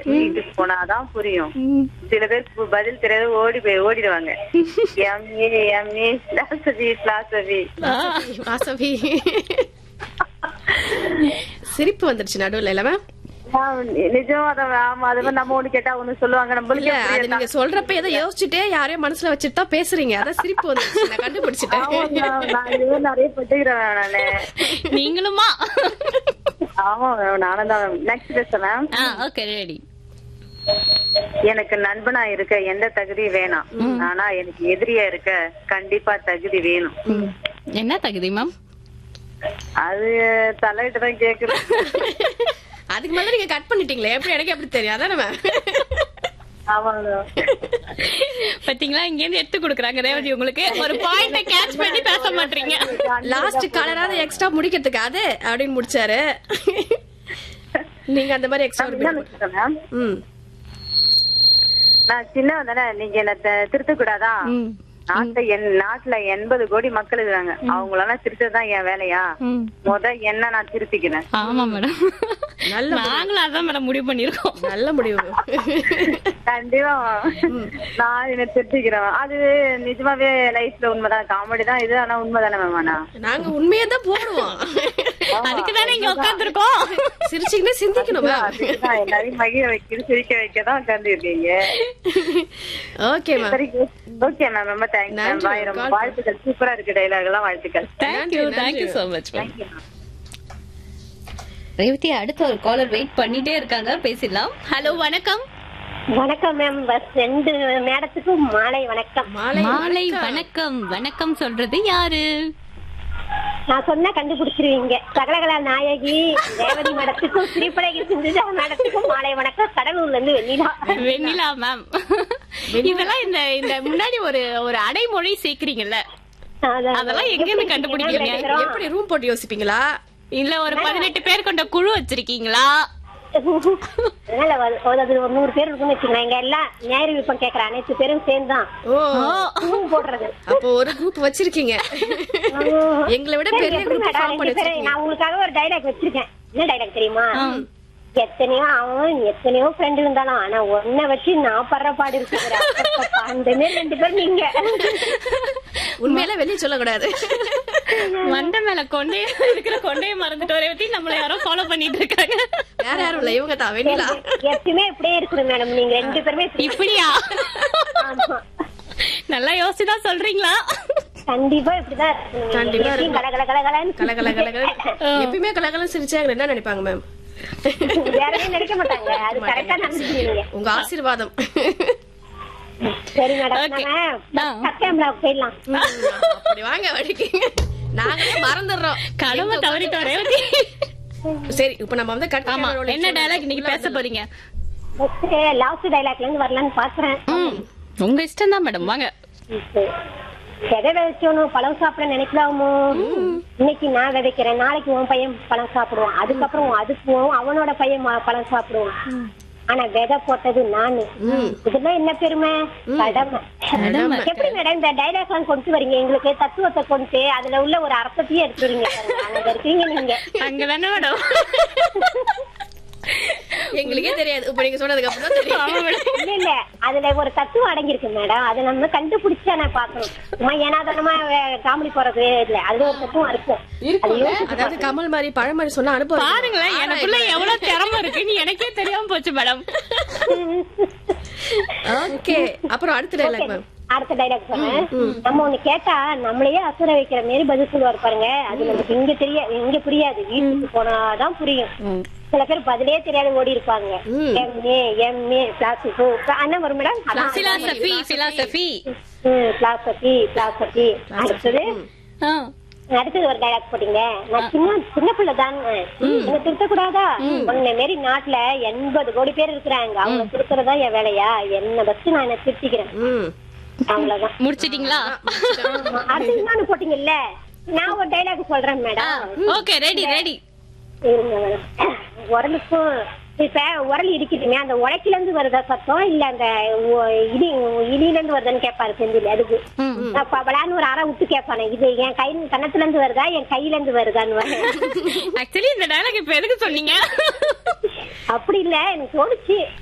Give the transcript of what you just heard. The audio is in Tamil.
வீட்டுக்கு போனாதான் புரியும் சில பேர் பு- பதில் தெரியாது ஓடி போய் ஓடிடுவாங்க MA MA philosophy philosophy Vasavi சிரிப்பு வந்துருச்சு நடுவுல இல்ல மேம் நிஜம் அத ஆமா அது மாதிரி நம்ம ஒண்ணு கேட்டா ஒண்ணு சொல்லுவாங்க நம்மளுக்கு இல்ல அது நீங்க சொல்றப்ப ஏதோ யோசிச்சுட்டே யாரையும் மனசுல வச்சுட்டு தான் பேசுறீங்க அதான் சிரிப்பு வந்துருச்சு நான் கண்டுபிடிச்சிட்டேன் நான் இது நிறைய பட்டுக்கிறேன் நானு நீங்களுமா ஆமா மேம் நானும் தான் நெக்ஸ்ட் பேசுறேன் ஆ ஓகே ரெடி எனக்கு நண்பனா இருக்க எந்த தகுதி வேணாம் ஆனா எனக்கு எதிரியா இருக்க கண்டிப்பா தகுதி வேணும் என்ன தகுதி மேம் அது தலையிட்டு தான் கேக்குறேன் அதுக்கு மேல நீங்க கட் பண்ணிட்டீங்களே எப்படி எனக்கு எப்படி தெரியும் அதானே மேம் ஆமாங்க பாத்தீங்களா இங்க இருந்து எடுத்து கொடுக்குறாங்க ரேவதி உங்களுக்கு ஒரு பாயிண்ட கேட்ச் பண்ணி பேச மாட்டீங்க லாஸ்ட் கலராவது எக்ஸ்ட்ரா முடிக்கிறதுக்கு அது அப்படின்னு முடிச்சாரு நீங்க அந்த மாதிரி எக்ஸ்ட்ரா என்ன சொல்றேன் ம் நான் சின்னவன் தானே நீங்க என்ன திருத்த கூடாதா நாட்டுல என் நாட்டுல எண்பது கோடி மக்கள் இருக்காங்க அவங்களெல்லாம் திருத்ததான் என் வேலையா முத என்ன நான் திருத்திக்கிறேன் ஆமா மேடம் நல்ல நாங்களும் அதான் மேடம் முடிவு பண்ணிருக்கோம் நல்ல முடிவு கண்டிப்பா நான் என்ன திருத்திக்கிறேன் அது நிஜமாவே லைஃப்ல உண்மைதான் காமெடி தான் இது ஆனா உண்மைதானே மேம் ஆனா நாங்க உண்மையை தான் போடுவோம் அதுக்கு தானே இங்க உட்காந்துருக்கோம் சிரிச்சீங்கன்னா சிந்திக்கணும் மேம் அதுதான் எல்லாரையும் மகிழ வைக்க சிரிக்க வைக்க தான் உட்கார்ந்து இருக்கீங்க ஓகே மேம் சரி ஓகே மேம் ரொம்ப தேங்க்ஸ் மேம் நன்றி, பாய் ரொம்ப call வாழ்த்துக்கள் சூப்பரா இருக்கு டைலாக் எல்லாம் வாழ்த்துக்கள் thank you thank you so much ma'am Thank you, ma'am. Revathi அடுத்த ஒரு காலர் வெயிட் பண்ணிட்டே இருக்காங்க பேசிடலாம் ஹலோ வணக்கம் வணக்கம் மேம் பஸ் ரெண்டு மேடத்துக்கும் மாலை வணக்கம் மாலை மாலை வணக்கம் வணக்கம் சொல்றது யாரு நான் சொன்னா கண்டுபிடிச்சிருவீங்க சகலகலா நாயகி ரேவதி மேடத்துக்கும் ஸ்ரீபடகி சிந்துஜா மேடத்துக்கும் மாலை வணக்கம் கடலூர்ல இருந்து வெண்ணிலா வெண்ணிலா மேம் இதெல்லாம் இந்த இந்த முன்னாடி ஒரு ஒரு அடைமொழி சேர்க்கிறீங்கல்ல அதான். அதெல்லாம் எங்க இருந்து கண்டுபிடிக்கிறீங்க எப்படி ரூம் போட்டு யோசிப்பீங்களா இல்ல ஒரு பதினெட்டு பேர் கொண்ட குழு வச்சிருக்கீங்களா அதனால ஒரு- ஒரு அது ஒரு நூறு பேர் இருக்குன்னு வச்சுக்கலாம் இங்க எல்லாம் ஞாயிறு விருப்பம் கேக்குற அனைத்து பேரும் சேர்ந்துதான் ஓ பூ போடுறது அப்போ ஒரு குரூப் வச்சிருக்கீங்க எங்களை விட சரி, பெரிய எப்படி குரூப் மேடம் ஃபார்ம் பண்ணி ரெண்டு பேரும் வச்சிருக்கீங்க நான் உங்களுக்காக ஒரு டைலாக் வச்சிருக்கேன் என்ன டைலாக் தெரியுமா எத்தனையோ அவன் எத்தனையோ ஃப்ரெண்ட் இருந்தாலும் ஆனா ஒன்ன வச்சு நான் படுற பாடு இருக்கிற அந்த மாதிரி ரெண்டு பேரும் நீங்க உண்மையில வெளியே சொல்லக்கூடாது மண்டை மேல கொண்டே இருக்கிற கொண்டையை மறந்துட்டு ஒரே பத்தி நம்மள யாரோ ஃபாலோ பண்ணிட்டு இருக்காங்க வேற யாரும் இல்ல இவங்க தான் வெண்ணிலா எப்பயுமே இப்படியே இருக்குது மேடம் நீங்க ரெண்டு பேருமே இப்படி- இப்படியா ஆமா. நல்லா யோசிச்சுதான் சொல்றீங்களா கண்டிப்பா இப்படிதான் இருக்கணும். கண்டிப்பா எப்பயும் இருக்கும். கல கல கல கலன்னு கல கல கல கல எப்பயுமே கலகலம் சிரிச்சா எங்களை என்ன நினைப்பாங்க மேம் வேற எதுவும் நினைக்க மாட்டாங்க அது கரெக்டா நடந்துக்கிறீங்க உங்க ஆசீர்வாதம் சரி மேடம் Okay. நம்ம சத்யாமலாவுக்கு போயிடலாம் அப்படி வாங்க வழிக்கு நாங்களே மறந்துடுறோம் கடமை தவறிட்டோம் ரேவதி சரி இப்ப நம்ம வந்து கட் ஆமா என்ன டயலாக் இன்னைக்கு பேச போறீங்க லாஸ்ட் டைலாக்ல இருந்து வரலான்னு பாக்குறேன் ம், உங்க இஷ்டம் தான் மேடம் வாங்க விதை விதைச்சோனும் பழம் சாப்பிட நினைக்கலாமோ இன்னைக்கு நான் விதைக்கிறேன் நாளைக்கு உன் பையன் பழம் சாப்பிடுவான் அதுக்கப்புறம் அதுக்கு உன் அவனோட பையன் ம- பழம் சாப்பிடுவான் ஆனா விதை போட்டது நானு இதெல்லாம் என்ன பெருமை கடமை கடமை. எப்படி மேடம் இந்த டைலாக் எல்லாம் கொண்டு வரீங்க எங்களுக்கு தத்துவத்தை கொண்டு அதுல உள்ள ஒரு அர்த்தத்தையே எடுத்துறீங்க அங்க இருக்கீங்க நீங்க அங்கதானே மேடம் எங்களுக்கே தெரியாது இப்ப நீங்க சொன்னதுக்கு அப்புறம் தான் தெரியும் இல்ல இல்ல அதுல ஒரு தத்துவம் அடங்கியிருக்கு மேடம் அதை நம்ம கண்டுபிடிச்சா நான் பாக்கணும் சும்மா ஏனாதனமா காமெடி போறது இல்ல அதுல ஒரு தத்துவம் இருக்கும் அது யோசிச்சு அதாவது கமல் மாதிரி பழம் மாதிரி சொன்னா அனுபவம் பாருங்களேன் எனக்குள்ள எவ்வளவு திறமை இருக்குன்னு எனக்கே தெரியாம போச்சு மேடம் ஓகே அப்புறம் அடுத்த டைலாக் மேம் அடுத்த டைலாக் சொன்னேன் நம்ம ஒண்ணு கேட்டா நம்மளையே அசுர வைக்கிற மாதிரி பதில் சொல்லுவார் பாருங்க அது நமக்கு இங்க தெரிய இங்க புரியாது வீட்டுக்கு போனாதான் புரியும் சில பேர் பதிலே தெரியாத ஓடி இருப்பாங்க எம்ஏ எம்ஏ பிளாஸ்டிக் அண்ணன் வரும் madam philosophy philosophy philosophy philosophy அடுத்தது அடுத்தது ஒரு டைலாக் போட்டீங்க நான் சின்ன சின்ன பிள்ளை தாங்க என்ன திருத்த கூடாதா உன்னை மாரி நாட்டுல எண்பது கோடி பேர் இருக்கிறாங்க அவங்க திருத்துறதா என் வேலையா என்ன வச்சு நான் என்ன திருத்திக்கிறேன் ம் அவ்வளவுதான் முடிச்சிட்டீங்களா ஆமா. அடுத்து இன்னொன்னு போட்டீங்கல்ல நான் ஒரு டைலாக் சொல்றேன் மேடம் ஓகே ரெடி ரெடி இருங்க மேடம் உரலுக்கும் இப்ப உரல் இடிக்குதுங்க அந்த உடைக்கில இருந்து வருதா சத்தம் இல்ல அந்த ஒ- இடி இடியில இருந்து வருதான்னு கேட்பாரு செந்தில் அதுக்கு அப்ப அவளான்னு ஒரு அரை விட்டு கேட்பானே இது என் கை கன்னத்துல இருந்து வருதா என் கையில இருந்து வருதான்னு ஆக்சுவலி இந்த டயலாக் இப்ப எதுக்கு சொன்னீங்க அப்படி இல்ல எனக்கு தோணுச்சு